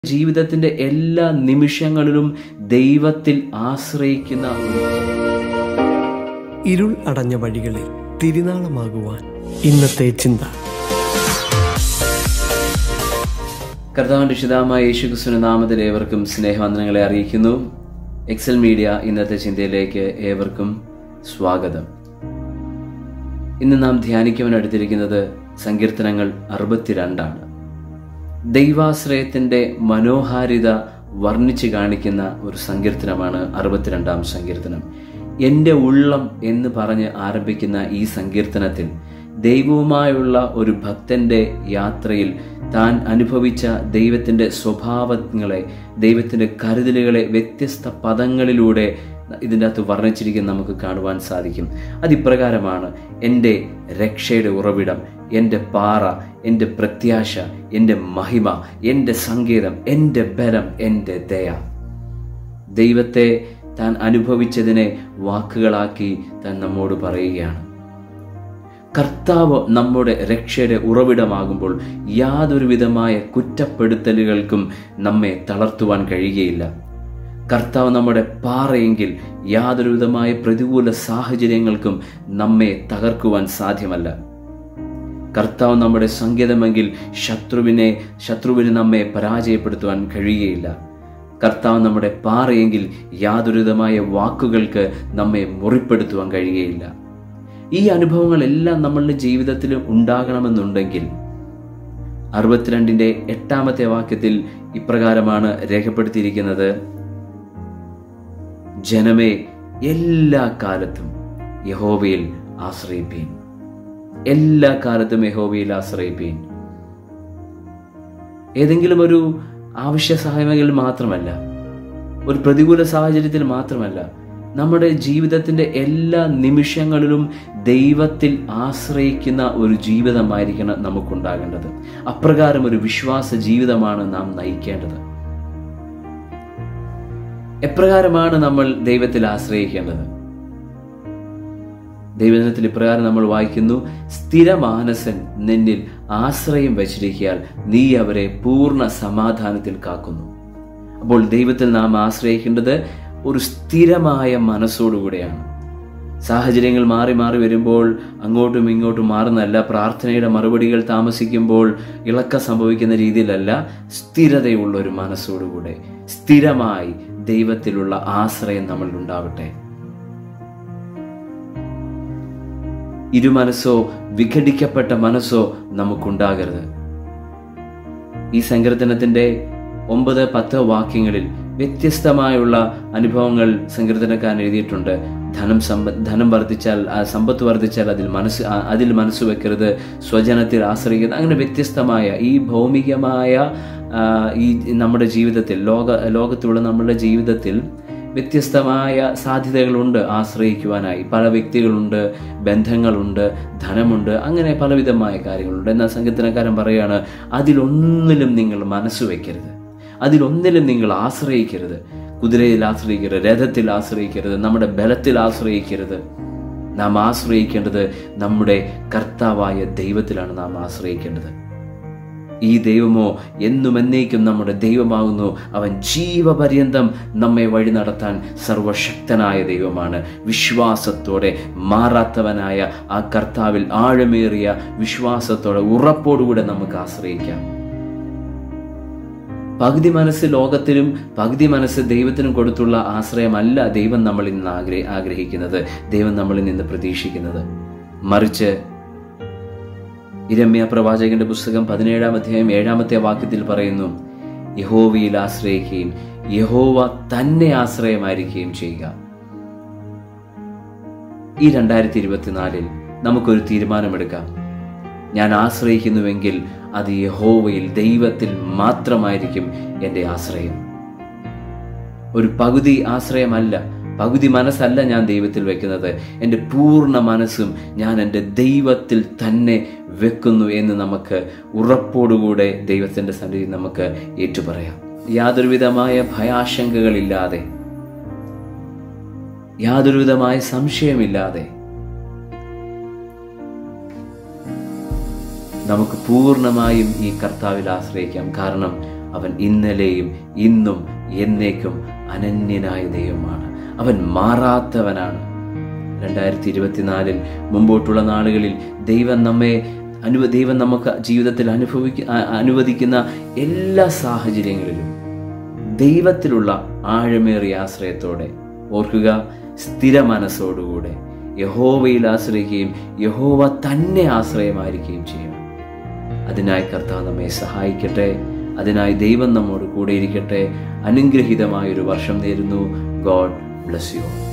ജീവിതത്തിന്റെ എല്ലാ നിമിഷങ്ങളിലും ദൈവത്തിൽ ആശ്രയിക്കുന്ന ഇരുൾ അടഞ്ഞ വഴികളിൽ തിരുനാളമാകുവാൻ ഇന്നത്തെ ചിന്ത കർത്താവിന്റെ രക്ഷിതാമായ യേശുക്രിസ്തുവിന്റെ നാമത്തിൽ ഏവർക്കും സ്നേഹവന്ദനങ്ങളെ അറിയിക്കുന്നു എക്സൽ മീഡിയ ഇന്നത്തെ ചിന്തയിലേക്ക് ഏവർക്കും സ്വാഗതം ഇന്ന് നാം ധ്യാനിക്കുവാൻ എടുത്തിരിക്കുന്നത് സങ്കീർത്തനങ്ങൾ അറുപത്തിരണ്ടാണ് ദൈവാശ്രയത്തിന്റെ മനോഹാരിത വർണ്ണിച്ചു കാണിക്കുന്ന ഒരു സങ്കീർത്തനമാണ് അറുപത്തിരണ്ടാം സങ്കീർത്തനം എൻ്റെ ഉള്ളം എന്ന് പറഞ്ഞ് ആരംഭിക്കുന്ന ഈ സങ്കീർത്തനത്തിൽ ദൈവവുമായുള്ള ഒരു ഭക്തന്റെ യാത്രയിൽ താൻ അനുഭവിച്ച ദൈവത്തിന്റെ സ്വഭാവങ്ങളെ ദൈവത്തിന്റെ കരുതലുകളെ വ്യത്യസ്ത പദങ്ങളിലൂടെ ഇതിൻ്റെ അകത്ത് വർണ്ണിച്ചിരിക്കുന്ന നമുക്ക് കാണുവാൻ സാധിക്കും അതിപ്രകാരമാണ് എൻ്റെ രക്ഷയുടെ ഉറവിടം എൻ്റെ പാറ എൻ്റെ പ്രത്യാശ എൻ്റെ മഹിമ എൻ്റെ സംഗീതം എൻ്റെ ബലം എൻ്റെ ദയ ദൈവത്തെ താൻ അനുഭവിച്ചതിനെ വാക്കുകളാക്കി താൻ നമ്മോട് പറയുകയാണ് കർത്താവ് നമ്മുടെ രക്ഷയുടെ ഉറവിടമാകുമ്പോൾ യാതൊരു വിധമായ കുറ്റപ്പെടുത്തലുകൾക്കും നമ്മെ തളർത്തുവാൻ കഴിയുകയില്ല കർത്താവ് നമ്മുടെ പാറയെങ്കിൽ യാതൊരു വിധമായ പ്രതികൂല സാഹചര്യങ്ങൾക്കും നമ്മെ തകർക്കുവാൻ സാധ്യമല്ല കർത്താവ് നമ്മുടെ സങ്കേതമെങ്കിൽ ശത്രുവിനെ ശത്രുവിന് നമ്മെ പരാജയപ്പെടുത്തുവാൻ കഴിയുകയില്ല കർത്താവ് നമ്മുടെ പാറയെങ്കിൽ യാതൊരുവിധമായ വാക്കുകൾക്ക് നമ്മെ മുറിപ്പെടുത്തുവാൻ കഴിയുകയില്ല ഈ അനുഭവങ്ങളെല്ലാം നമ്മളുടെ ജീവിതത്തിൽ ഉണ്ടാകണമെന്നുണ്ടെങ്കിൽ അറുപത്തിരണ്ടിന്റെ എട്ടാമത്തെ വാക്യത്തിൽ ഇപ്രകാരമാണ് രേഖപ്പെടുത്തിയിരിക്കുന്നത് ജനമേ എല്ലാ കാലത്തും യഹോവയിൽ ആശ്രയിപ്പീൻ എല്ലാ കാലത്തും യഹോവയിൽ ആശ്രയിപ്പീൻ ഏതെങ്കിലും ഒരു ആവശ്യ സഹായങ്ങളിൽ മാത്രമല്ല ഒരു പ്രതികൂല സാഹചര്യത്തിൽ മാത്രമല്ല നമ്മുടെ ജീവിതത്തിന്റെ എല്ലാ നിമിഷങ്ങളിലും ദൈവത്തിൽ ആശ്രയിക്കുന്ന ഒരു ജീവിതമായിരിക്കണം നമുക്കുണ്ടാകേണ്ടത് അപ്രകാരം ഒരു വിശ്വാസ ജീവിതമാണ് നാം നയിക്കേണ്ടത് എപ്രകാരമാണ് നമ്മൾ ദൈവത്തിൽ ആശ്രയിക്കേണ്ടത് ദൈവജനത്തിൽ ഇപ്രകാരം നമ്മൾ വായിക്കുന്നു സ്ഥിരമാനസൻ നിന്നിൽ ആശ്രയം വച്ചിരിക്കാൻ നീ അവരെ പൂർണ്ണ സമാധാനത്തിൽ കാക്കുന്നു അപ്പോൾ ദൈവത്തിൽ നാം ആശ്രയിക്കേണ്ടത് ഒരു സ്ഥിരമായ മനസ്സോടുകൂടെയാണ് സാഹചര്യങ്ങൾ മാറി മാറി വരുമ്പോൾ അങ്ങോട്ടും ഇങ്ങോട്ടും മാറുന്നല്ല പ്രാർത്ഥനയുടെ മറുപടികൾ താമസിക്കുമ്പോൾ ഇളക്കം സംഭവിക്കുന്ന രീതിയിലല്ല സ്ഥിരതയുള്ള ഒരു മനസ്സോടുകൂടെ സ്ഥിരമായി ദൈവത്തിലുള്ള ആശ്രയം നമ്മളിൽ ഉണ്ടാവട്ടെ ഇരുമനസ്സോ വിഘടിക്കപ്പെട്ട മനസ്സോ നമുക്കുണ്ടാകരുത് ഈ സങ്കീർത്തനത്തിന്റെ ഒമ്പത് പത്ത് വാക്യങ്ങളിൽ വ്യത്യസ്തമായുള്ള അനുഭവങ്ങൾ സങ്കീർത്തനക്കാരൻ എഴുതിയിട്ടുണ്ട് ധനം സമ്പ ധനം വർദ്ധിച്ചാൽ ആ സമ്പത്ത് വർദ്ധിച്ചാൽ അതിൽ മനസ്സ് ആ- അതിൽ മനസ്സ് വെക്കരുത് സ്വജനത്തിൽ ആശ്രയിക്കുന്നത് അങ്ങനെ വ്യത്യസ്തമായ ഈ ഭൗമികമായ ആ, ഈ നമ്മുടെ ജീവിതത്തിൽ ലോക ലോകത്തുള്ള നമ്മുടെ ജീവിതത്തിൽ വ്യത്യസ്തമായ സാധ്യതകളുണ്ട് ആശ്രയിക്കുവാനായി പല വ്യക്തികളുണ്ട് ബന്ധങ്ങളുണ്ട് ധനമുണ്ട് അങ്ങനെ പലവിധമായ കാര്യങ്ങളുണ്ട് എന്നാൽ സംഗീതനക്കാരൻ പറയുകയാണ് അതിലൊന്നിലും നിങ്ങൾ മനസ്സ് വയ്ക്കരുത് അതിലൊന്നിലും നിങ്ങൾ ആശ്രയിക്കരുത് കുതിരയിൽ ആശ്രയിക്കരുത് രഥത്തിൽ ആശ്രയിക്കരുത് നമ്മുടെ ബലത്തിൽ ആശ്രയിക്കരുത് നാം ആശ്രയിക്കേണ്ടത് നമ്മുടെ കർത്താവായ ദൈവത്തിലാണ് നാം ആശ്രയിക്കേണ്ടത് ഈ ദൈവമോ എന്നും എന്നേക്കും നമ്മുടെ ദൈവമാകുന്നു അവൻ ജീവപര്യന്തം നമ്മെ വഴി നടത്താൻ സർവശക്തനായ ദൈവമാണ് വിശ്വാസത്തോടെ മാറാത്തവനായ ആ കർത്താവിൽ ആഴമേറിയ വിശ്വാസത്തോടെ ഉറപ്പോടുകൂടെ നമുക്ക് ആശ്രയിക്കാം പകുതി മനസ്സ് ലോകത്തിലും പകുതി മനസ്സ് ദൈവത്തിനും കൊടുത്തുള്ള ആശ്രയമല്ല ദൈവം നമ്മളിൽ നിന്ന് ആഗ്രഹ ആഗ്രഹിക്കുന്നത് ദൈവം നമ്മളിൽ നിന്ന് പ്രതീക്ഷിക്കുന്നത് മറിച്ച് ഇരമ്യ പ്രവാചകന്റെ പുസ്തകം പതിനേഴാം അധ്യായം ഏഴാമത്തെ വാക്യത്തിൽ പറയുന്നു യഹോവയിൽ ആശ്രയിക്കുകയും യഹോവ തന്നെ ആശ്രയമായിരിക്കുകയും ചെയ്യുക ഈ രണ്ടായിരത്തി ഇരുപത്തിനാലിൽ നമുക്കൊരു തീരുമാനമെടുക്കാം ഞാൻ ആശ്രയിക്കുന്നുവെങ്കിൽ അത് യഹോവയിൽ ദൈവത്തിൽ മാത്രമായിരിക്കും എൻ്റെ ആശ്രയം ഒരു പകുതി ആശ്രയമല്ല പകുതി മനസ്സല്ല ഞാൻ ദൈവത്തിൽ വെക്കുന്നത് എൻ്റെ പൂർണ്ണ മനസ്സും ഞാൻ എൻ്റെ ദൈവത്തിൽ തന്നെ വെക്കുന്നു എന്ന് നമുക്ക് ഉറപ്പോടുകൂടെ ദൈവത്തിൻ്റെ സന്നിധി നമുക്ക് ഏറ്റുപറയാം യാതൊരുവിധമായ ഭയാശങ്കകളില്ലാതെ യാതൊരുവിധമായ സംശയമില്ലാതെ നമുക്ക് പൂർണ്ണമായും ഈ കർത്താവിൽ ആശ്രയിക്കാം കാരണം അവൻ ഇന്നലെയും ഇന്നും എന്നേക്കും അനന്യനായ ദൈവമാണ് അവൻ മാറാത്തവനാണ് രണ്ടായിരത്തി ഇരുപത്തിനാലിൽ മുമ്പോട്ടുള്ള നാളുകളിൽ ദൈവം നമ്മെ അനുവ ദൈവം നമുക്ക് ജീവിതത്തിൽ അനുഭവിക്ക അ- അനുവദിക്കുന്ന എല്ലാ സാഹചര്യങ്ങളിലും ദൈവത്തിലുള്ള ആഴമേറിയ ആശ്രയത്തോടെ ഓർക്കുക സ്ഥിര മനസ്സോടുകൂടെ യഹോവയിൽ ആശ്രയിക്കുകയും യഹോവ തന്നെ ആശ്രയമായിരിക്കുകയും ചെയ്യണം അതിനായി കർത്താവ് നമ്മെ സഹായിക്കട്ടെ അതിനായി ദൈവം നമ്മോട് കൂടെ ഇരിക്കട്ടെ അനുഗ്രഹീതമായ ഒരു വർഷം നേരുന്നു ഗോഡ് ബ്ലസ് യു